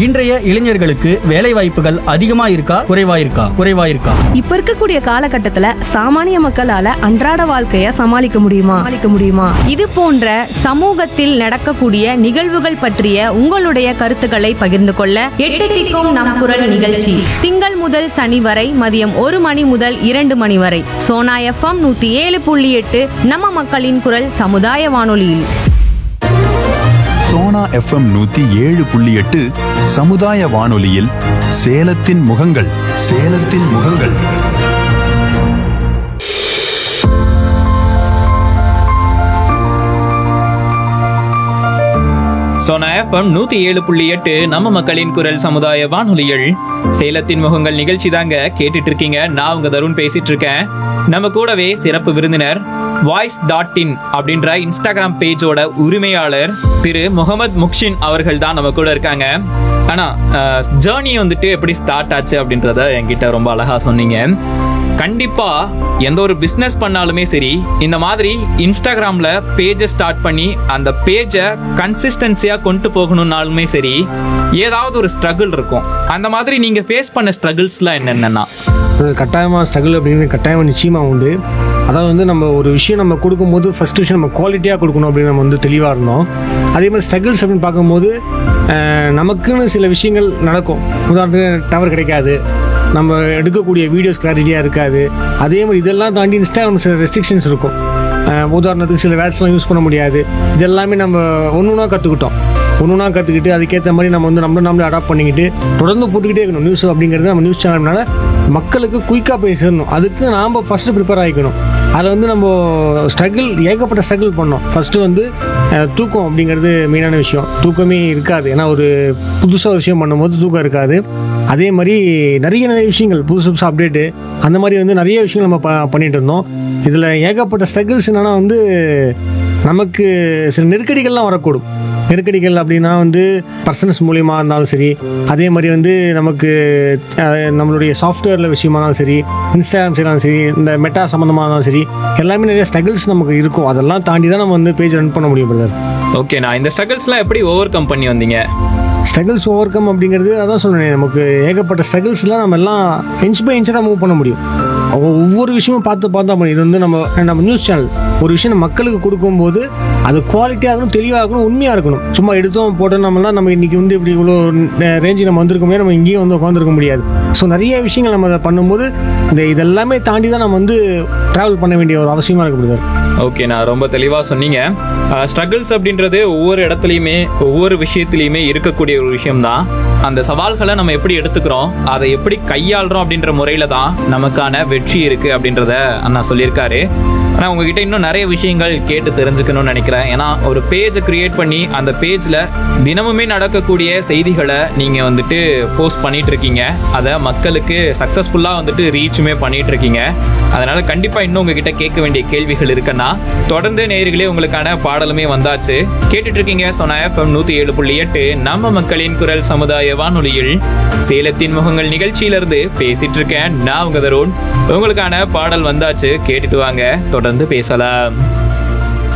இன்றைய இளைஞர்களுக்கு வேலை வாய்ப்புகள் அதிகமா இருக்கா குறைவா இருக்கா குறைவா இருக்கா இப்ப இருக்கக்கூடிய காலகட்டத்துல சாமானிய மக்களால அன்றாட வாழ்க்கைய சமாளிக்க முடியுமா சமாளிக்க முடியுமா இது போன்ற சமூகத்தில் நடக்கக்கூடிய நிகழ்வுகள் பற்றிய உங்களுடைய கருத்துக்களை பகிர்ந்து கொள்ள எட்டு திக்கும் நம் குரல் நிகழ்ச்சி திங்கள் முதல் சனி வரை மதியம் ஒரு மணி முதல் இரண்டு மணி வரை சோனா எஃப்எம் நூத்தி ஏழு புள்ளி எட்டு நம்ம மக்களின் குரல் சமுதாய வானொலியில் சோனா எஃப்எம் நூத்தி ஏழு புள்ளி எட்டு சமுதாய வானொலியில் சேலத்தின் முகங்கள் சேலத்தின் முகங்கள் சோனா எஃப்எம் நூத்தி ஏழு புள்ளி எட்டு நம்ம மக்களின் குரல் சமுதாய வானொலிகள் சேலத்தின் முகங்கள் நிகழ்ச்சி தாங்க கேட்டுட்டு இருக்கீங்க நான் உங்க தருண் பேசிட்டு இருக்கேன் நம்ம கூடவே சிறப்பு விருந்தினர் வாய்ஸ் டாட் இன் அப்படின்ற இன்ஸ்டாகிராம் பேஜோட உரிமையாளர் திரு முகமது முக்ஷின் அவர்கள் தான் நம்ம கூட இருக்காங்க ஆனா ஜேர்னி வந்துட்டு எப்படி ஸ்டார்ட் ஆச்சு அப்படின்றத என்கிட்ட ரொம்ப அழகா சொன்னீங்க கண்டிப்பா எந்த ஒரு பிசினஸ் பண்ணாலுமே சரி இந்த மாதிரி இன்ஸ்டாகிராம்ல பேஜை ஸ்டார்ட் பண்ணி அந்த பேஜை கன்சிஸ்டன்சியா கொண்டு போகணும்னாலுமே சரி ஏதாவது ஒரு ஸ்ட்ரகிள் இருக்கும் அந்த மாதிரி நீங்க ஃபேஸ் பண்ண ஸ்ட்ரகிள்ஸ்லாம் என்னென்னன்னா கட்டாயமாக ஸ்ட்ரகிள் அப்படிங்கிறது கட்டாயமாக நிச்சயமாக உண்டு அதாவது வந்து நம்ம ஒரு விஷயம் நம்ம கொடுக்கும்போது ஃபர்ஸ்ட் விஷயம் நம்ம குவாலிட்டியாக கொடுக்கணும் அப்படின்னு நம்ம வந்து தெளிவாக இருந்தோம் அதே மாதிரி ஸ்ட்ரகிள்ஸ் அப்படின்னு பார்க்கும்போது அஹ், நமக்குன்னு சில விஷயங்கள் நடக்கும் உதாரணத்துக்கு டவர் கிடைக்காது நம்ம எடுக்கக்கூடிய வீடியோஸ் கிளாரிட்டியாக இருக்காது அதே மாதிரி இதெல்லாம் தாண்டி இன்ஸ்டாகிராம் சில ரெஸ்ட்ரிக்ஷன்ஸ் இருக்கும் அஹ், உதாரணத்துக்கு சில வேர்ட்ஸ்லாம் யூஸ் பண்ண முடியாது இதெல்லாமே நம்ம ஒன்று ஒன்றா கற்றுக்கிட்டோம் ஒன்று ஒன்றா கற்றுக்கிட்டு அதுக்கேற்ற மாதிரி நம்ம வந்து நம்மள நம்மளே அடாப்ட் பண்ணிக்கிட்டு தொடர்ந்து போட்டுக்கிட்டே இருக்கணும் நியூஸ் அப்படிங்கிறது நம்ம நியூஸ் சேனல்னால மக்களுக்கு குயிக்காக போய் சேரணும் அதுக்கு நாம் ஃபஸ்ட்டு ப்ரிப்பேர் ஆகிக்கணும் அதை வந்து நம்ம ஸ்ட்ரகிள் ஏகப்பட்ட ஸ்ட்ரகிள் பண்ணோம் ஃபஸ்ட்டு வந்து அஹ், தூக்கம் அப்படிங்கிறது மெயினான விஷயம் தூக்கமே இருக்காது ஏன்னா ஒரு புதுசாக விஷயம் பண்ணும்போது தூக்கம் இருக்காது அதே மாதிரி நிறைய நிறைய விஷயங்கள் புதுசு புதுசு அப்டேட்டு அந்த மாதிரி வந்து நிறைய விஷயங்கள் நம்ம ப பண்ணிட்டு இருந்தோம் இதில் ஏகப்பட்ட ஸ்ட்ரகிள்ஸ் என்னென்னா வந்து நமக்கு சில நெருக்கடிகள்லாம் வரக்கூடும் நெருக்கடிகள் அப்படின்னா வந்து பர்சனஸ் மூலியமாக இருந்தாலும் சரி அதே மாதிரி வந்து நமக்கு அஹ், நம்மளுடைய சாஃப்ட்வேரில் விஷயமா இருந்தாலும் சரி இன்ஸ்டாகிராம் செய்யலாம் சரி இந்த மெட்டா சம்மந்தமாக இருந்தாலும் சரி எல்லாமே நிறைய ஸ்ட்ரகிள்ஸ் நமக்கு இருக்கும் அதெல்லாம் தாண்டி தான் நம்ம வந்து பேஜ் ரன் பண்ண முடியும் பிரதர் ஓகே நான் இந்த ஸ்ட்ரகிள்ஸ்லாம் எப்படி ஓவர் கம் பண்ணி வந்தீங்க ஸ்ட்ரகிள்ஸ் ஓவர் கம் அப்படிங்கிறது அதான் சொல்றேன் நமக்கு ஏகப்பட்ட ஸ்ட்ரகிள்ஸ்லாம் நம்ம எல்லாம் இன்ச் பை இன்ச் தான் மூவ் பண்ண முடியும் ஒ- ஒவ்வொரு விஷயமும் பார்த்து பார்த்தா முடியும் இது வந்து நம்ம நம்ம நியூஸ் சேனல் ஒரு விஷயம் நம்ம மக்களுக்கு கொடுக்கும்போது அது குவாலிட்டியாக இருக்கணும் தெளிவாக இருக்கணும் உண்மையாக இருக்கணும் சும்மா எடுத்தோம் போட்டோம் நம்மலாம் நம்ம இன்னைக்கு வந்து இப்படி இவ்வளோ ரேஞ்சு நம்ம வந்திருக்க முடியாது நம்ம இங்கேயும் வந்து உட்காந்துருக்க முடியாது ஸோ நிறைய விஷயங்கள் நம்ம அதை பண்ணும்போது இந்த இதெல்லாமே தாண்டி தான் நம்ம வந்து ட்ராவல் பண்ண வேண்டிய ஒரு அவசியமாக இருக்கு பிரதர் ஓகே நான் ரொம்ப தெளிவாக சொன்னீங்க ஸ்ட்ரகிள்ஸ் அப்படின்றது ஒவ்வொரு இடத்துலையுமே ஒவ்வொரு விஷயத்துலையுமே இருக்கக்கூடிய ஒரு விஷயம்தான் அந்த சவால்களை நம்ம எப்படி எடுத்துக்கிறோம் அதை எப்படி கையாளுறோம் அப்படின்ற முறையில தான் நமக்கான வெற்றி இருக்கு அப்படின்றத அண்ணா சொல்லியிருக்காரு ஆனால் உங்ககிட்ட இன்னும் நிறைய விஷயங்கள் கேட்டு தெரிஞ்சுக்கணும்னு நினைக்கிறேன் ஏன்னா ஒரு பேஜை கிரியேட் பண்ணி அந்த பேஜில் தினமுமே நடக்கக்கூடிய செய்திகளை நீங்கள் வந்துட்டு போஸ்ட் பண்ணிட்டு இருக்கீங்க அதை மக்களுக்கு சக்ஸஸ்ஃபுல்லாக வந்துட்டு ரீச்சுமே பண்ணிட்டு இருக்கீங்க அதனால கண்டிப்பாக இன்னும் உங்ககிட்ட கேட்க வேண்டிய கேள்விகள் இருக்குன்னா தொடர்ந்து நேயர்களே உங்களுக்கான பாடலுமே வந்தாச்சு கேட்டுட்டு இருக்கீங்க சொன்ன எஃப்எம் நூற்றி ஏழு புள்ளி எட்டு நம்ம மக்களின் குரல் சமுதாய வானொலியில் சேலத்தின் முகங்கள் நிகழ்ச்சியிலிருந்து பேசிட்டு இருக்கேன் நான் உங்க தருண் உங்களுக்கான பாடல் வந்தாச்சு கேட்டுட்டு வாங்க தொடர்ந்து பேசலாம்